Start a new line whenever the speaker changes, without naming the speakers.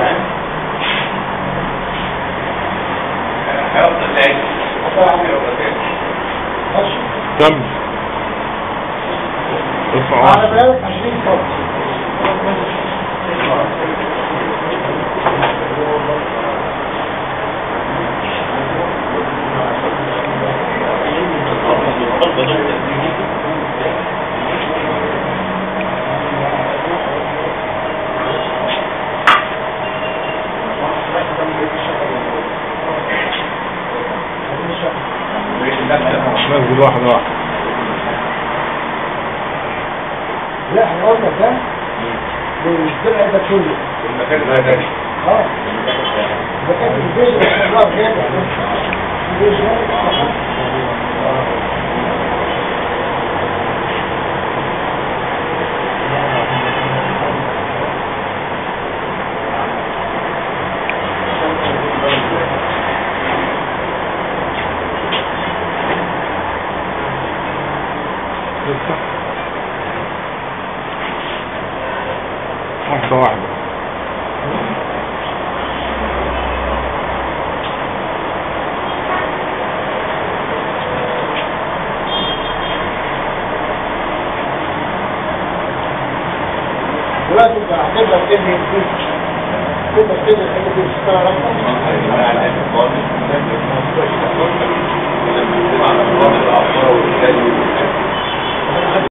هيفضل لاجل
كم ارفع
على
واحد.
بالك 20 فرد
نزل واحد واحد
لا احنا قلنا ده للدرع ده كله
المكان ده تاني
اه ده كان في الجيش الله جامع الجيش جامع
لسه واحدة واحدة
دلوقتي انت هتقدر تبني البيت تقدر تبني الحاجه دي تشتغل اكتر
على